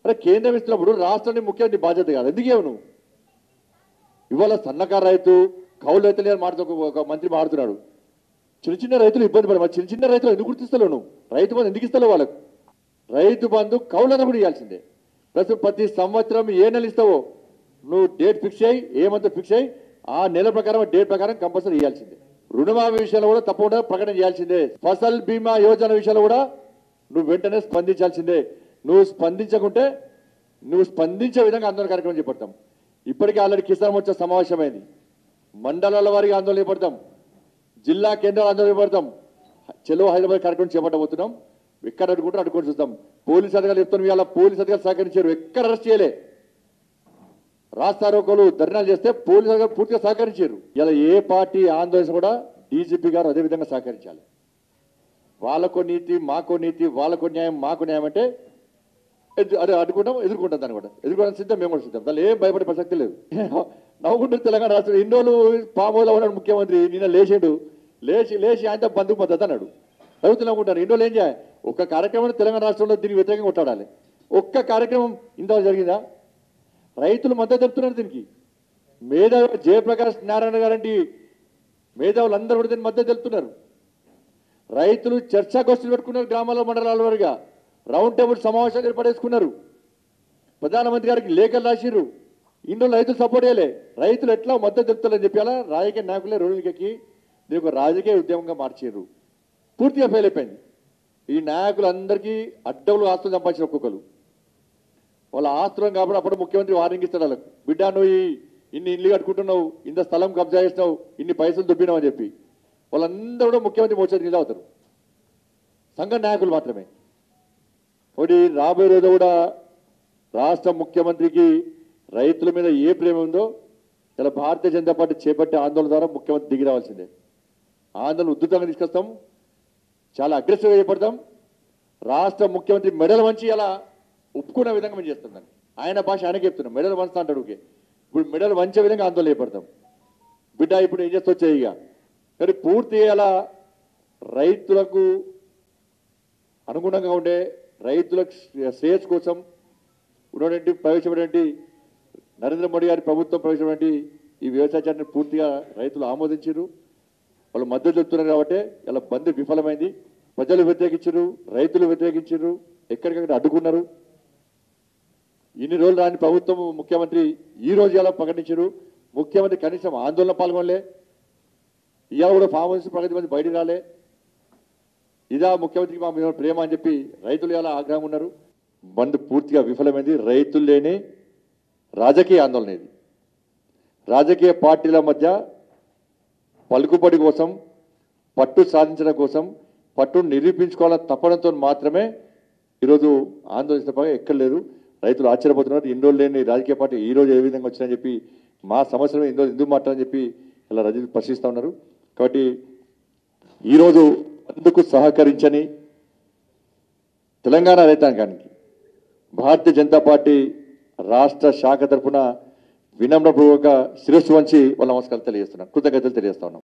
అరే కేంద్రం ఇస్తున్నప్పుడు రాష్ట్రాన్ని ముఖ్యమంత్రి బాధ్యత కాదు ఎందుకు ఇవ్వవు నువ్వు ఇవాళ సన్నకారు రైతు కౌలు రైతులు అని మాట్లాడుతూ ఒక- ఒక మంత్రి మాడుతున్నాడు చిన్న చిన్న రైతులు ఇబ్బంది పడి మరి చిన్న చిన్న రైతులు ఎందుకు గుర్తిస్తలేవు నువ్వు రైతు బంధు ఎందుకు ఇస్తలేవు వాళ్ళకు రైతు బంధు కౌలను కూడా ఇవ్వాల్సిందే ప్రతి ప్రతి సంవత్సరం ఏ నెల ఇస్తావో నువ్వు డేట్ ఫిక్స్ అయ్యి ఏ మంత్ ఫిక్స్ అయ్యి ఆ నెల ప్రకారం డేట్ ప్రకారం కంపల్సరీ ఇవ్వాల్సిందే రుణమాఫీ విషయంలో కూడా తప్పకుండా ప్రకటన చేయాల్సిందే ఫసల్ బీమా యోజన విషయంలో కూడా నువ్వు వెంటనే స్పందించాల్సిందే నువ్వు స్పందించకుంటే నువ్వు స్పందించే విధంగా ఆందోళన కార్యక్రమం చేపడతాం ఇప్పటికే ఆల్రెడీ కిసాన్ మోర్చా సమావేశమైంది మండలాల వారికి ఆందోళన చేపడతాం జిల్లా కేంద్రాలు ఆందోళన చేపడతాం చెలో హైదరాబాద్ కార్యక్రమం చేపట్టబోతున్నాం ఎక్కడ అడుగుంటే అడుగుని చూస్తాం పోలీస్ అధికారులు చెప్తాను ఇవాళ పోలీస్ అధికారులు సహకరించారు ఎక్కడ అరెస్ట్ చేయలే రాస్తారోకోలు ధర్నాలు చేస్తే పోలీసు అధికారులు పూర్తిగా సహకరించారు ఇలా ఏ పార్టీ ఆందోళన కూడా డీజీపీ గారు అదే విధంగా సహకరించాలి వాళ్ళకో నీతి మాకో నీతి వాళ్ళకో న్యాయం మాకు న్యాయం అంటే ఎదు- అదే అడ్డుకుంటాం ఎదుర్కొంటాం దాన్ని కూడా ఎదుర్కోవడం సిద్ధం మేము కూడా సిద్ధం దానిలో ఏం భయపడే ప్రసక్తి లేదు నవ్వుకుంటూ తెలంగాణ రాష్ట్రం ఇన్ని రోజులు పామోలో ఉన్నాడు ముఖ్యమంత్రి నిన్న లేచాడు లేచి లేచి ఆయనతో బంధుకు మద్దతు అన్నాడు రైతులు నవ్వుకుంటారు ఇన్ని రోజులు ఏం చేయాలి ఒక్క కార్యక్రమం తెలంగాణ రాష్ట్రంలో దీనికి వ్యతిరేకంగా కొట్టాడాలి ఒక్క కార్యక్రమం ఇంతవరకు జరిగిందా రైతులు మద్దతు చెప్తున్నారు దీనికి మేధావి జయప్రకాష్ నారాయణ గారంటి మేధావులు అందరూ కూడా దీనికి మద్దతు తెలుపుతున్నారు రైతులు చర్చాగోష్ఠులు పెట్టుకున్నారు గ్రామాల మండలాల వారిగా రౌండ్ టేబుల్ సమావేశాలు ఏర్పడేసుకున్నారు ప్రధానమంత్రి గారికి లేఖలు రాసిర్రు ఇందులో రైతులు సపోర్ట్ చేయలే రైతులు ఎట్లా మద్దతు తెలుపుతారని చెప్పి అలా రాజకీయ నాయకులే రోడ్డుకి దీని ఒక రాజకీయ ఉద్యమంగా మార్చారు పూర్తిగా ఫెయిల్ అయిపోయింది ఈ నాయకులందరికీ అడ్డవులు ఆస్తులు సంపాదించిన ఒక్కొక్కరు వాళ్ళ ఆస్తులం కాబట్టి అప్పుడు ముఖ్యమంత్రి వార్నింగ్ ఇస్తాడు వాళ్ళకు బిడ్డ నువ్వు ఈ ఇన్ని ఇల్లు కట్టుకుంటున్నావు ఇంత స్థలం కబ్జా చేసినావు ఇన్ని పైసలు దుబ్బినావు అని చెప్పి వాళ్ళందరూ కూడా ముఖ్యమంత్రి మోచేది నిజ అవుతారు సంఘ నాయకులు మాత్రమే ఒకటి రాబోయే రోజు కూడా రాష్ట్ర ముఖ్యమంత్రికి రైతుల మీద ఏ ప్రేమ ఉందో ఇలా భారతీయ జనతా పార్టీ చేపట్టే ఆందోళన ద్వారా ముఖ్యమంత్రి దిగి రావాల్సిందే ఆందోళన ఉద్ధృతంగా తీసుకొస్తాం చాలా అగ్రెసివ్గా చేపడతాం రాష్ట్ర ముఖ్యమంత్రి మెడల్ వంచి అలా ఒప్పుకునే విధంగా మేము చేస్తాం దాన్ని ఆయన భాష ఆయనకి చెప్తున్నాం మెడల్ వంచుతా అంటాడు ఓకే ఇప్పుడు మెడల్ వంచే విధంగా ఆందోళన చేపడతాం బిడ్డ ఇప్పుడు ఏం చేస్తా వచ్చాయి ఇక కానీ పూర్తి అలా రైతులకు అనుగుణంగా ఉండే రైతులకు శ్రేయస్ కోసం ఉన్నటువంటి ప్రవేశపెట్టినటువంటి నరేంద్ర మోడీ గారి ప్రభుత్వం ప్రవేశపెట్టి ఈ వ్యవసాయ చట్టాన్ని పూర్తిగా రైతులు ఆమోదించారు వాళ్ళు మద్దతు చెప్తున్నారు కాబట్టి ఇలా బంద్ విఫలమైంది ప్రజలు వ్యతిరేకించారు రైతులు వ్యతిరేకించారు ఎక్కడికక్కడ అడ్డుకున్నారు ఇన్ని రోజులు రాని ప్రభుత్వం ముఖ్యమంత్రి ఈ రోజు ఎలా ప్రకటించారు ముఖ్యమంత్రి కనీసం ఆందోళన పాల్గొనలే ఇవాళ కూడా ఫామ్ హౌస్ ప్రగతి మంది బయటికి రాలే ఇదా ముఖ్యమంత్రికి మా మీద ప్రేమ అని చెప్పి రైతులు ఎలా ఆగ్రహం ఉన్నారు బంద్ పూర్తిగా విఫలమైంది రైతులు లేని రాజకీయ ఆందోళన ఇది రాజకీయ పార్టీల మధ్య పలుకుబడి కోసం పట్టు సాధించడం కోసం పట్టును నిరూపించుకోవాలని తప్పడంతో మాత్రమే ఈరోజు ఆందోళన ఎక్కడ లేదు రైతులు ఆశ్చర్యపోతున్నారు ఇన్ని రోజులు లేని రాజకీయ పార్టీ ఈ రోజు ఏ విధంగా వచ్చిందని చెప్పి మా సమస్యలు ఇన్ని రోజులు ఎందుకు మాట్లాడని చెప్పి ఇలా రజలు ప్రశ్నిస్తూ ఉన్నారు కాబట్టి ఈరోజు అందుకు సహకరించని తెలంగాణ రైతాంగానికి భారతీయ జనతా పార్టీ రాష్ట్ర శాఖ తరఫున వినమ్రపూర్వక శిరస్సు వంచి వాళ్ళ నమస్కారాలు తెలియజేస్తున్నాం కృతజ్ఞతలు తెలియజేస్తా ఉన్నాం